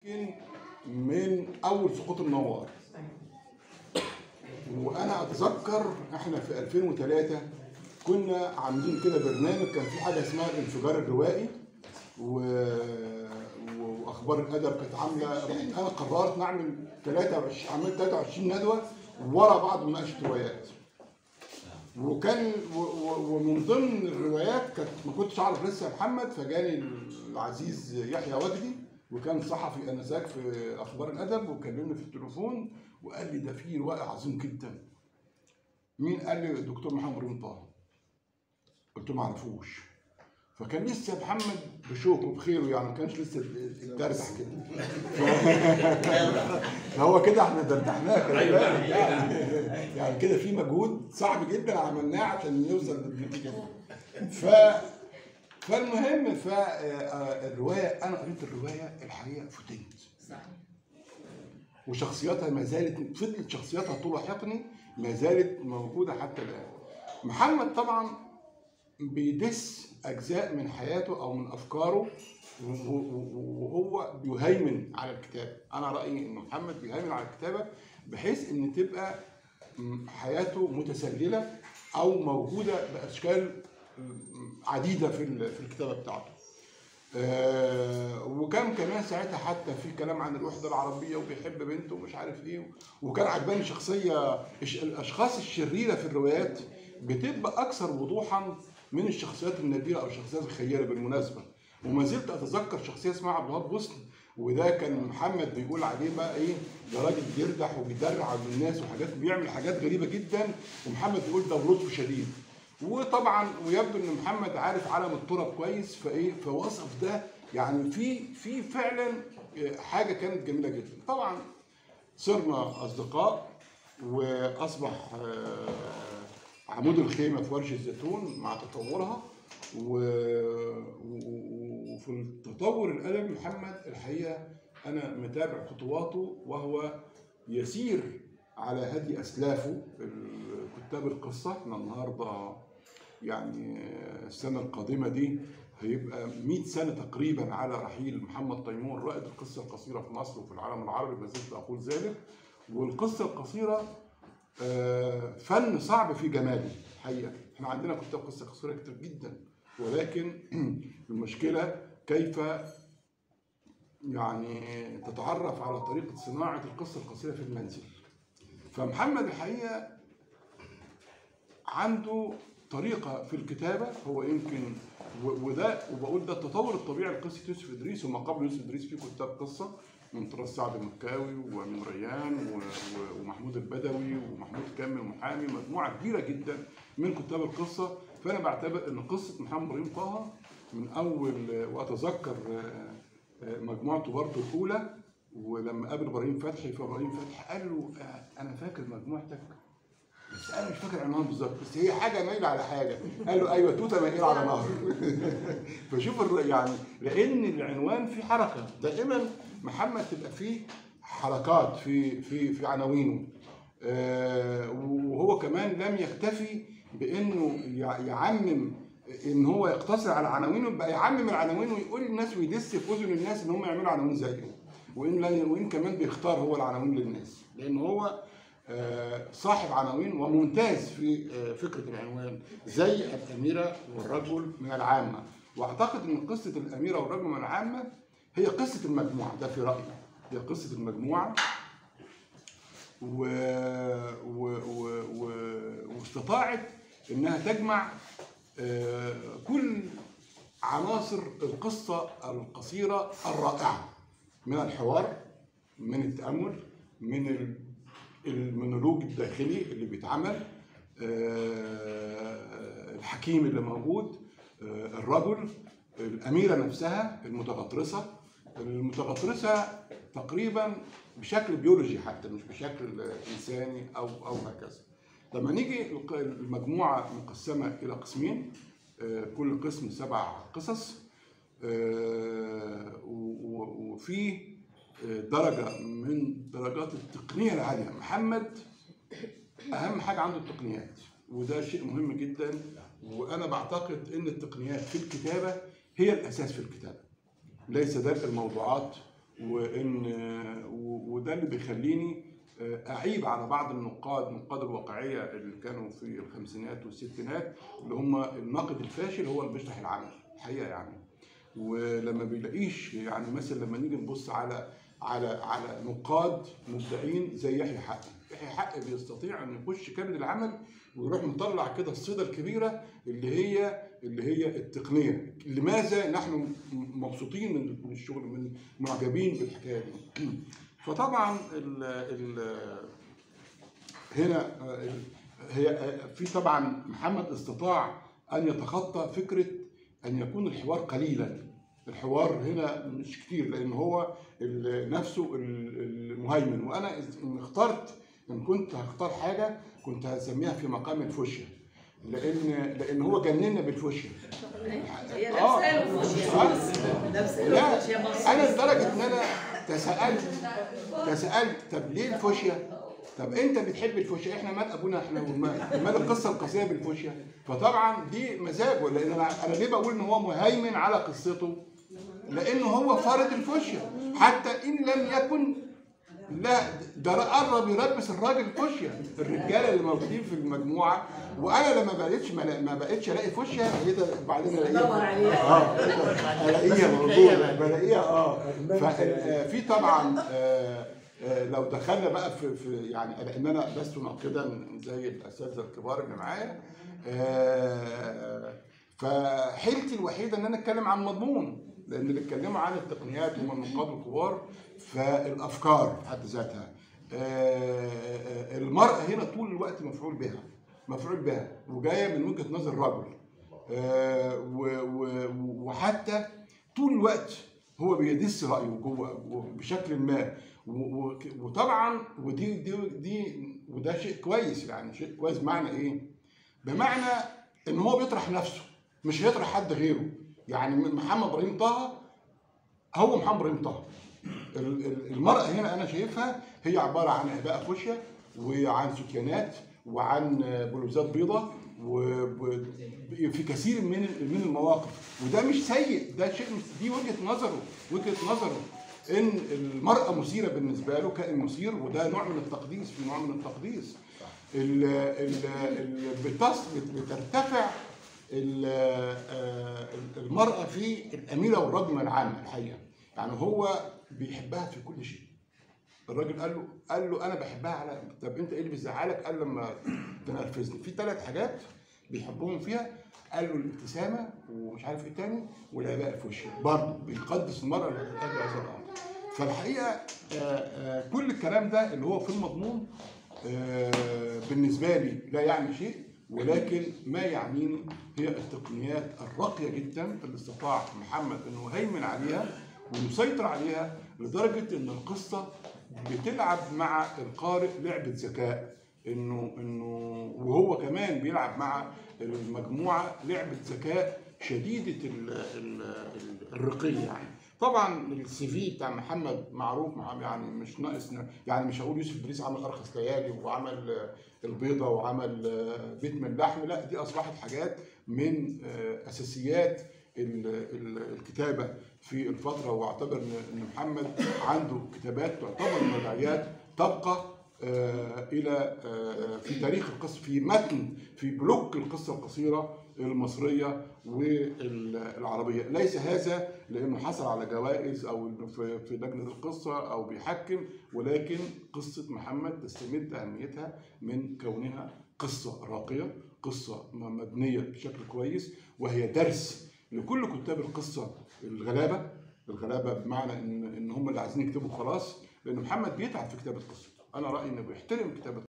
يمكن من اول سقوط النوار وانا اتذكر احنا في 2003 كنا عاملين كده برنامج كان في حاجه اسمها الانفجار الروائي و... واخبار الادب كانت عامله رحت انا قررت نعمل 23 عملت 23 ندوه ورا بعض مناقشه روايات وكان و- و- ومن ضمن الروايات كانت ما كنتش اعرف لسه يا محمد فجاني العزيز يحيى وجدي وكان صحفي انذاك في اخبار الادب وكلمني في التليفون وقال لي ده في روائي عظيم جدا مين قال لي الدكتور محمد ابراهيم طه قلت له ما اعرفوش فكان لسه محمد بشوكه بخيره يعني ما كانش لسه اتدردح كده فهو كده احنا دردحناه خلي أيوة. بالك يعني يعني كده في مجهود صعب جدا عملناه عشان نوصل للنتيجه دي ف فالمهم فالروايه انا قريت الروايه الحقيقه فتنت وشخصياتها ما زالت فضلت شخصياتها تلاحقني ما زالت موجوده حتى الان محمد طبعا بيدس اجزاء من حياته او من افكاره و- و- وهو بيهيمن على الكتاب انا رايي ان محمد بيهيمن على الكتابه بحيث ان تبقى م- حياته متسلله او موجوده باشكال م- عديده في ال- في الكتابه بتاعته آه، وكان كمان ساعتها حتى في كلام عن الوحده العربيه وبيحب بنته ومش عارف ايه وكان عجباني شخصيه الش- الاشخاص الشريره في الروايات بتبقى اكثر وضوحا من الشخصيات النبيله او الشخصيات الخيره بالمناسبه وما زلت اتذكر شخصيه اسمها عبد الوهاب بوسن وده كان محمد بيقول عليه بقى ايه ده راجل بيردح وبيدرع الناس وحاجات بيعمل حاجات غريبه جدا ومحمد بيقول ده بلطف شديد وطبعا ويبدو ان محمد عارف عالم التراب كويس فايه فوصف ده يعني في في فعلا حاجه كانت جميله جدا طبعا صرنا اصدقاء واصبح آه، عمود الخيمه في ورشه الزيتون مع تطورها و... و- وفي التطور الادبي محمد الحقيقه انا متابع خطواته وهو يسير على هدي اسلافه كتاب القصه احنا النهارده يعني السنه القادمه دي هيبقى 100 سنه تقريبا على رحيل محمد تيمور رائد القصه القصيره في مصر وفي العالم العربي ما زلت اقول ذلك والقصه القصيره آه، فن صعب في جماله الحقيقه احنا عندنا كتاب قصه قصيره كتير جدا ولكن المشكله كيف يعني تتعرف على طريقه صناعه القصه القصيره في المنزل فمحمد الحقيقه عنده طريقه في الكتابه هو يمكن و- وده وبقول ده التطور الطبيعي لقصه يوسف ادريس وما قبل يوسف ادريس في كتاب قصه من طراز سعد المكاوي ومن ريان و- و- ومحمود البدوي ومحمود كامل المحامي مجموعه كبيره جدا من كتاب القصه فانا بعتبر ان قصه محمد ابراهيم طه من اول واتذكر آه، آه، مجموعته برضه الاولى ولما قابل ابراهيم فتحي فابراهيم فتحي قال له آه، انا فاكر مجموعتك بس انا مش فاكر عنوان بالظبط بس هي حاجه مايله على حاجه قال له ايوه توته مايله على نهر فشوف الر- يعني لان العنوان فيه حركه دائما محمد تبقى فيه حركات في في في عناوينه آه، وهو كمان لم يكتفي بانه يع- يعمم ان هو يقتصر على عناوينه بقى يعمم العناوين ويقول للناس ويدس في اذن الناس ان هم يعملوا عناوين زيه وان لا- وان كمان بيختار هو العناوين للناس لان هو آه، صاحب عناوين وممتاز في آه، فكره العنوان زي الاميره والرجل من العامه واعتقد ان قصه الاميره والرجل من العامه هي قصه المجموعه ده في رايي هي قصه المجموعه و... و... و... و... واستطاعت انها تجمع آه، كل عناصر القصه القصيره الرائعه من الحوار من التامل من ال- المونولوج الداخلي اللي بيتعمل آه، الحكيم اللي موجود آه، الرجل الاميره نفسها المتغطرسه المتغطرسه تقريبا بشكل بيولوجي حتى مش بشكل انساني او او هكذا لما نيجي الق- المجموعه مقسمه الى قسمين آه، كل قسم سبع قصص آه، و- و- وفي آه، درجه من درجات التقنيه العاليه محمد اهم حاجه عنده التقنيات وده شيء مهم جدا وانا بعتقد ان التقنيات في الكتابه هي الاساس في الكتابه ليس درء الموضوعات وان و- وده اللي بيخليني اعيب على بعض النقاد نقاد الواقعيه اللي كانوا في الخمسينات والستينات اللي هم الناقد الفاشل هو اللي بيشرح العمل الحقيقه يعني ولما بيلاقيش يعني مثلا لما نيجي نبص على على على نقاد مبدعين زي يحيى حقي يحيى حقي بيستطيع ان يخش كامل العمل ويروح مطلع كده الصيده الكبيره اللي هي اللي هي التقنيه لماذا نحن مبسوطين من من الشغل من معجبين بالحكايه دي فطبعا ال ال هنا آه، هي آه، في طبعا محمد استطاع ان يتخطى فكره ان يكون الحوار قليلا الحوار هنا مش كتير لان هو ال- نفسه ال- المهيمن وانا إذ- إن اخترت ان كنت هختار حاجه كنت هسميها في مقام الفوشيا لان لان هو جننا بالفوشيا هي آه. لابسه له فوشيا آه. لابسه لا له فوشيا مصر انا لدرجه ان انا تسالت تسالت طب ليه الفوشيا؟ طب انت بتحب الفوشيا احنا مال ابونا احنا ومال مال القصه القصيره بالفوشيا فطبعا دي مزاجه لان انا انا ليه بقول ان هو مهيمن على قصته؟ لانه هو فرض الفوشيا حتى ان لم يكن لا ده قرب يلبس الراجل فوشيا الرجاله اللي موجودين في المجموعه وانا لما بقيتش ما بقيتش الاقي فوشيا لقيتها بعدين الاقيها دور عليها اه الاقيها موجوده بلاقيها اه ففي طبعا آه، آه، لو دخلنا بقى في, في يعني لان انا لست ناقدا زي الاساتذه الكبار اللي معايا آه، فحيلتي الوحيده ان انا اتكلم عن مضمون لان اللي اتكلموا عن التقنيات هم النقاد الكبار فالافكار في حد ذاتها آه، آه، المراه هنا طول الوقت مفعول بها مفعول بها وجايه من وجهه نظر رجل آه، و- و- وحتى طول الوقت هو بيدس رايه جوه بشكل ما و- و- وطبعا ودي دي دي وده شيء كويس يعني شيء كويس بمعنى ايه؟ بمعنى ان هو بيطرح نفسه مش هيطرح حد غيره يعني محمد ابراهيم طه هو محمد ابراهيم طه ال- ال- المرأة هنا أنا شايفها هي عبارة عن عباءة فوشيا وعن ستيانات وعن بلوزات بيضة وفي كثير من من المواقف وده مش سيء ده شيء مش- دي وجهة نظره وجهة نظره ان المرأة مثيرة بالنسبة له كائن مثير وده نوع من التقديس في نوع من التقديس ال ال ال بتص بترتفع ال- آه، المرأة في الأميرة والرجمة العامة الحقيقة يعني هو بيحبها في كل شيء الراجل قال له قال له انا بحبها على طب انت ايه اللي بيزعلك قال لما تنرفزني في ثلاث حاجات بيحبهم فيها قال له الابتسامه ومش عارف ايه تاني والعباءه في وشه برضه بيقدس المراه اللي بتحب هذا الامر فالحقيقه آه، آه، كل الكلام ده اللي هو في المضمون آه، بالنسبه لي لا يعني شيء ولكن ما يعنيني هي التقنيات الراقيه جدا اللي استطاع محمد انه يهيمن عليها ويسيطر عليها لدرجه ان القصه بتلعب مع القارئ لعبه ذكاء انه انه وهو كمان بيلعب مع المجموعه لعبه ذكاء شديده ال ال ال الرقي يعني طبعا السي في بتاع محمد معروف مع- يعني مش ناقص ن- يعني مش هقول يوسف ادريس عمل ارخص ليالي وعمل آه، البيضه وعمل آه، بيت من اللحم لا دي اصبحت حاجات من آه، اساسيات ال- ال- الكتابه في الفتره واعتبر ان إن محمد عنده كتابات تعتبر من الرعايات تبقى آه، الى آه، في تاريخ القصه في متن في بلوك القصه القصيره المصريه والعربيه ليس هذا لانه حصل على جوائز او إنه في في لجنه القصه او بيحكم ولكن قصه محمد تستمد اهميتها من كونها قصه راقيه قصه م- مبنيه بشكل كويس وهي درس لكل كتاب القصه الغلابه الغلابه بمعنى ان ان هم اللي عايزين يكتبوا خلاص لان محمد بيتعب في كتابه قصته انا رايي انه بيحترم كتابه